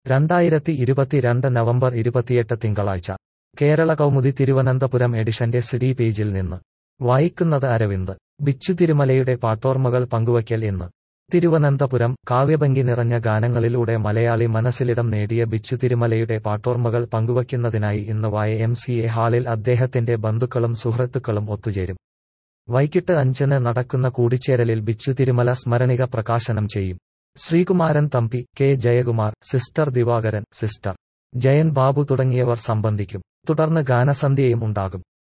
രണ്ടായിരത്തി ഇരുപത്തിരണ്ട് നവംബർ ഇരുപത്തിയെട്ട് തിങ്കളാഴ്ച കേരള കൗമുദി തിരുവനന്തപുരം എഡിഷന്റെ സിഡി പേജിൽ നിന്ന് വായിക്കുന്നത് അരവിന്ദ് ബിച്ചു തിരുമലയുടെ പാട്ടോർമ്മകൾ പങ്കുവയ്ക്കൽ എന്ന് തിരുവനന്തപുരം കാവ്യഭംഗി നിറഞ്ഞ ഗാനങ്ങളിലൂടെ മലയാളി മനസ്സിലിടം നേടിയ ബിച്ചു തിരുമലയുടെ പാട്ടോർമ്മകൾ പങ്കുവയ്ക്കുന്നതിനായി ഇന്ന് വായ എം സി എ ഹാളിൽ അദ്ദേഹത്തിന്റെ ബന്ധുക്കളും സുഹൃത്തുക്കളും ഒത്തുചേരും വൈകിട്ട് അഞ്ചിന് നടക്കുന്ന കൂടിച്ചേരലിൽ ബിച്ചു തിരുമല സ്മരണിക പ്രകാശനം ചെയ്യും Sreekumaran Thampi K Jayakumar sister Divakaran sister Jayan Babu തുടങ്ങിയവർ സംബന്ധിക്കും തുടർന്ന് ഗാനസന്ധ്യയും ഉണ്ടാകും